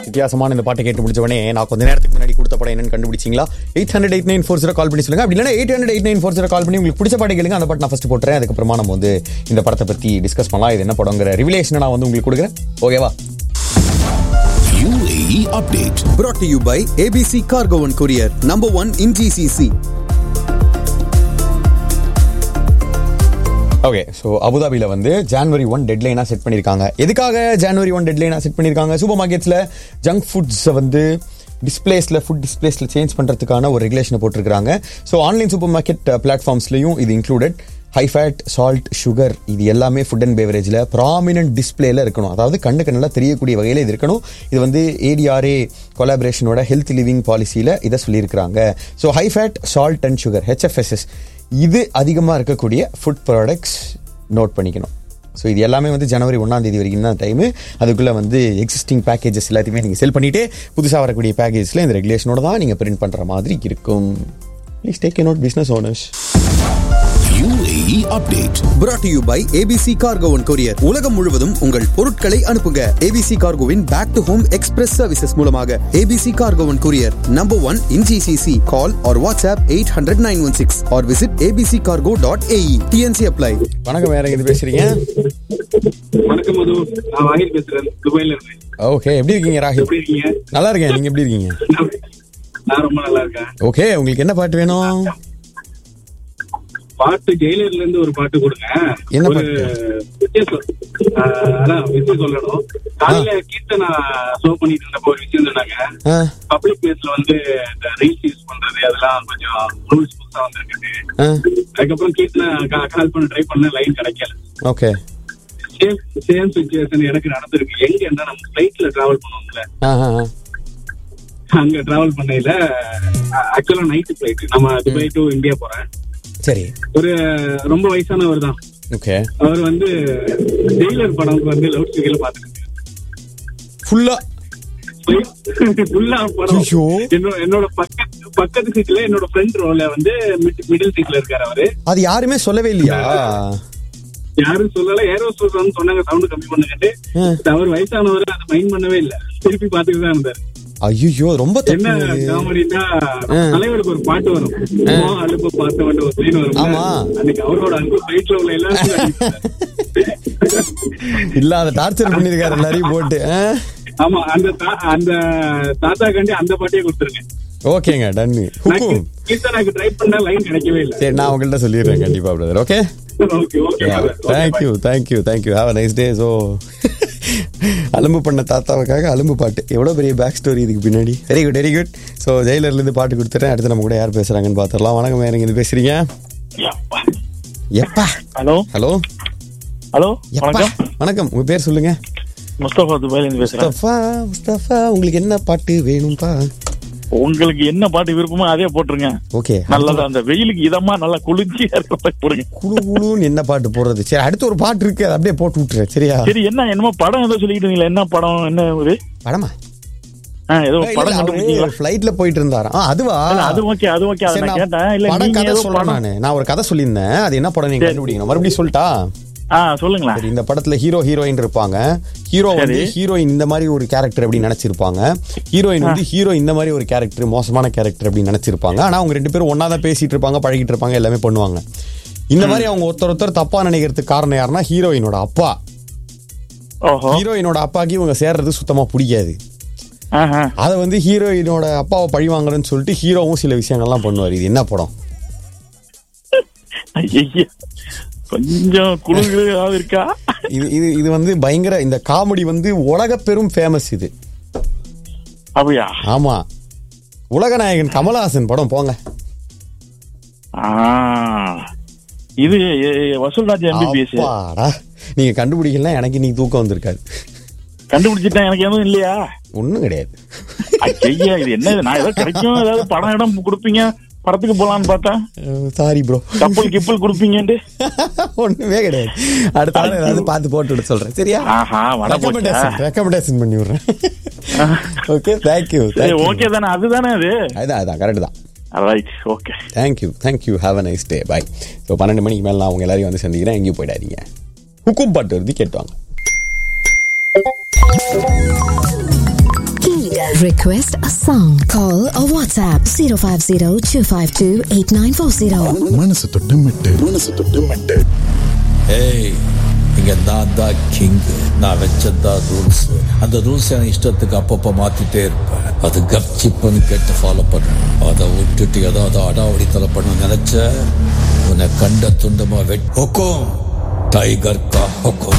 வித்தியாசமான இந்த பாட்டை கேட்டு முடிச்ச உடனே நான் கொஞ்ச நேரத்துக்கு முன்னாடி கொடுத்த படம் என்னன்னு கண்டுபிடிச்சிங்களா eight hundred eight nine four zero call பண்ணி சொல்லுங்க அப்படி இல்லைனா eight hundred eight nine four zero call பண்ணி உங்களுக்கு பிடிச்ச பாட்டை கேளுங்க அந்த பாட்டு நான் ஃபர்ஸ்ட் போட்டுறேன் அதுக்கப்புறமா நம்ம வந்து இந்த படத்தை பத்தி டிஸ்கஸ் பண்ணலாம் இது என்ன படங்கிற ரிவிலேஷனை நான் வந்து உங்களுக்கு கொடுக்குறேன் ஓகேவா UAE update. brought to you by ABC Cargo and Courier, number one in GCC. Okay so அபுதாபியில் வந்து ஜான்வரி ஒன் டெட்லைனாக செட் பண்ணியிருக்காங்க எதுக்காக ஜான்வரி ஒன் டெட்லைனாக செட் பண்ணியிருக்காங்க சூப்பர் மார்க்கெட்ஸில் ஜங்க் ஃபுட்ஸை வந்து டிஸ்பிளேஸில் ஃபுட் டிஸ்பிளேஸில் சேஞ்ச் பண்ணுறதுக்கான ஒரு ரெகுலேஷனை போட்டிருக்காங்க ஸோ ஆன்லைன் சூப்பர் மார்க்கெட் பிளாட்ஃபார்ம்ஸ்லையும் இது included high fat salt sugar இது எல்லாமே ஃபுட் அண்ட் பேவரேஜில் ப்ராமினன்ட் டிஸ்பிளேல இருக்கணும் அதாவது கண்ணுக்கு நல்லா தெரியக்கூடிய வகையில் இது இருக்கணும் இது வந்து ஏடிஆர்ஏ கொலாபரேஷனோட ஹெல்த் லிவிங் பாலிசியில் இதை சொல்லியிருக்கிறாங்க so high fat salt and sugar HFSS இது அதிகமாக இருக்கக்கூடிய ஃபுட் ப்ராடக்ட்ஸ் நோட் பண்ணிக்கணும் ஸோ இது எல்லாமே வந்து ஜனவரி ஒன்றாம் தேதி வரைக்கும் தான் டைமு அதுக்குள்ளே வந்து எக்ஸிஸ்டிங் பேக்கேஜஸ் எல்லாத்தையுமே நீங்கள் செல் பண்ணிவிட்டு புதுசாக வரக்கூடிய பேக்கேஜில் இந்த ரெகுலேஷனோட தான் நீங்கள் பிரிண்ட் பண்ணுற மாதிரி இருக்கும் please take note business owners UAE update. brought to you by ABC Cargo and Courier. உலகம் முழுவதும் உங்கள் பொருட்களை அனுப்புங்க ABC Cargoவின் back to home express services மூலமாக ABC Cargo and Courier, number one in GCC. Call or WhatsApp 800-916 or visit abccargo.ae. TNC apply. வணக்கம் வேற எது பேசுறீங்க வணக்கம் மது நான் வாகிர் பேசுறேன் துபாயில இருக்கேன் ஓகே எப்படி இருக்கீங்க ராஹில் எப்படி இருக்கீங்க நல்லா இருக்கேன் நீங்க எப்படி இருக்கீங்க நான் நான் ரொம்ப நல்லா இருக்கேன் ஓகே உங்களுக்கு என்ன பாட்டு வேணும் பாட்டு ஜெயிலர்ல இருந்து ஒரு பாட்டு கொடுங்க என்ன ஒரு விஷயம் சொல்- ஆஹ் அதான் விஷயம் சொல்லணும் காலையில கீர்த்தனா ஷோ பண்ணிட்டு இருந்தப்போ ஒரு விஷயம் சொன்னாங்க ஆ, பப்ளிக் பிளேஸ்ல வந்து இந்த ரீல்ஸ் யூஸ் பண்றது அதெல்லாம் கொஞ்சம் ரூல்ஸ் புதுசா வந்திருக்கு ஆ, அதுக்கப்புறம் கீர்த்தனா கால் பண்ண ட்ரை பண்ண லைன் கிடைக்கல ஓகே சேம் சேம் சுச்சுவேஷன் எனக்கு நடந்திருக்கு எங்க என்ன நம்ம ஃபிளைட்ல டிராவல் பண்ணுவோம்ல ஆ, ஆ, ஆ. அங்க டிராவல் பண்ணையில ஆக்சுவலா நைட் ஃபிளைட் நம்ம துபாய் டு இந்தியா போறேன் சரி ஒரு ரொம்ப வயசானவர் தான் ஓகே அவர் வந்து ஜெயிலர் படம் வந்து லவுட் ஸ்பீக்கர்ல பாத்துட்டு ஃபுல்லா ஃபுல்லா படம் ஐயோ. என்னோட என்னோட பக்கத்து பக்கத்து சீட்ல என்னோட ஃப்ரெண்ட் ரோல வந்து மிடில் சீட்ல இருக்காரு அவரு அது யாருமே சொல்லவே இல்லையா யாரும் சொல்லல ஏரோ சொல்றான்னு சொன்னாங்க சவுண்ட் கம்மி பண்ணுங்கட்டு ம். அவர் வயசானவர் அதை மைண்ட் பண்ணவே இல்ல திருப்பி பாத்துட்டு தான் இருந்தாரு ஐயோ ரொம்ப என்ன தப்பு காமெடினா ம். தலைவருக்கு ஒரு பாட்டு வரும் மோ அலுப்பு பார்த்த மட்டும் ஒரு சீன் வரும் ஆமா. அன்னைக்கு அவரோட அன்பு ஃபிளைட்ல உள்ள எல்லாரும் இல்ல அதை டார்ச்சர் பண்ணிருக்காரு எல்லாரையும் போட்டு ஆ? ஆமா அந்த தா- அந்த தாத்தா கண்டி அந்த பாட்டையே கொடுத்துருங்க ஓகேங்க டன்னு ஹுக்கும் கீர்த்தனாக்கு ட்ரை பண்ண லைன் கிடைக்கவே இல்ல சரி நான் உங்கள்கிட்ட சொல்லிடுறேன் கண்டிப்பா brother okay okay okay thank you thank you thank you have nice day so அலும்பு பண்ண தாத்தாவுக்காக அலும்பு பாட்டு எவ்வளோ பெரிய பேக் ஸ்டோரி இதுக்கு பின்னாடி very good very good so ஜெயிலர்லேருந்து பாட்டு கொடுத்துறேன் அடுத்து நம்ம கூட யார் பேசுகிறாங்கன்னு பார்த்துடலாம் வணக்கம் யாருங்க இது பேசுறீங்க எப்பா ஹலோ ஹலோ ஹலோ எப்பா வணக்கம் வணக்கம் உங்க பேர் சொல்லுங்க முஸ்தபா துபாயில இருந்து பேசுறேன் முஸ்தபா முஸ்தபா உங்களுக்கு என்ன பாட்டு வேணும்பா உங்களுக்கு என்ன பாட்டு விருப்பமோ அதே போட்டுருங்க ஓகே நல்லதா அந்த வெயிலுக்கு இதமா நல்லா குளிர்ச்சியா இருக்கிற மாதிரி போடுங்க குழு குழுன்னு என்ன பாட்டு போடுறது சரி அடுத்து ஒரு பாட்டு இருக்கு அதை அப்படியே போட்டு விட்டுறேன் சரியா சரி என்ன என்னமோ படம் ஏதோ சொல்லிட்டு இருந்தீங்களா என்ன படம் என்ன ஒரு படமா ஆ, ஏதோ படம் கண்டுபிடிச்சீங்களா ஃபிளைட்ல போயிட்டு இருந்தாராம் ஆ, அதுவா இல்ல, அது ஓகே அது ஓகே அதை சரி, நான் நான் கேட்டேன் இல்ல படம் நீங்க கதை ஏதோ சொல்றேன் படம் நானு நான் ஒரு கதை சொல்லியிருந்தேன் அது என்ன படம் நீங்க சரி. கண்டுபிடிக்கணும் மறுபடியும் சொல்லிட்டா ஆ சொல்லுங்களேன் சரி இந்த படத்துல ஹீரோ ஹீரோயின் இருப்பாங்க ஹீரோ வந்து சரி. ஹீரோயின் இந்த மாதிரி ஒரு கேரக்டர் அப்படின்னு நினைச்சிருப்பாங்க ஹீரோயின் வந்து ஹீரோ இந்த மாதிரி ஒரு கேரக்டர் மோசமான கேரக்டர் அப்படின்னு நினைச்சிருப்பாங்க ஆனா அவங்க ரெண்டு பேரும் ஒண்ணா தான் பேசிட்டு இருப்பாங்க பழகிட்டு இருப்பாங்க எல்லாமே பண்ணுவாங்க இந்த மாதிரி அவங்க ஒருத்தர் ஒருத்தர் தப்பா நினைக்கிறதுக்கு காரணம் யாருன்னா ஹீரோயினோட அப்பா ஓஹோ ஹீரோயினோட அப்பாக்கு இவங்க சேர்றது சுத்தமா பிடிக்காது ஆஹா. அதை வந்து ஹீரோயினோட அப்பாவை பழி வாங்குறேன்னு சொல்லிட்டு ஹீரோவும் சில விஷயங்கள்லாம் பண்ணுவார் இது என்ன படம் ஐயையே. கொஞ்சம் குளிர்காவது இருக்கா இது இது இது வந்து பயங்கர இந்த காமெடி வந்து உலக பெரும் ஃபேமஸ் இது அப்படியா ஆமா உலகநாயகன் கமலஹாசன் படம் போங்க ஆ. இது எ- எ- வசூல்ராஜ் எம்பிபிஎஸ் அப்பாடா நீங்க கண்டுபிடிக்கலாம் எனக்கு இன்னைக்கு தூக்கம் வந்திருக்காது கண்டுபிடிச்சிட்டேன் எனக்கு எதுவும் இல்லையா ஒண்ணும் கிடையாது ஐயா இது என்ன இது? நான் ஏதோ கிடைக்கும் ஏதாவது படம் இடம் கொடுப்பீங்க படத்துக்கு போலான்னு பார்த்தா சாரி ப்ரோ கப்பல் கிப்பல் கொடுப்பீங்கன்ட்டு ஒண்ணுமே கிடையாது அடுத்த நாள் ஏதாவது பார்த்து போட்டு விட சொல்றேன் சரியா ஆஹா வட போச்சா ரெக்கமெண்டேஷன் ரெக்கமெண்டேஷன் பண்ணி விடுறேன் ஓகே தேங்க்யூ சரி ஓகே தானே அதுதானே அது அதான் அதான் கரெக்ட் தான் right okay thank you thank you have a nice day bye so பன்னெண்டு மணிக்கு மேலே நான் அவங்க எல்லாரையும் வந்து சந்திக்கிறேன் எங்கேயும் போயிடாதீங்க ஹுக்கும் பாட்டு வருது கேட்டுவாங்க Request a song. Call or WhatsApp 050 252 8940. மனசு தொட்டு மெட்டு மனசு தொட்டு மெட்டு ஏய் இங்க நான் தான் கிங் நான் வச்சதான் ரூல்ஸ் அந்த ரூல்ஸ் எனக்கு இஷ்டத்துக்கு அப்பப்போ மாத்திட்டே இருப்பேன் அது கப்சிப்புன்னு கேட்டு ஃபாலோ பண்ணணும் அதை விட்டுட்டு ஏதாவது அடாவடித்தலை பண்ண நினைச்ச உன்னை கண்ட துண்டமா வெட் ஹொக்கோ டைகர் கா ஹொக்கோ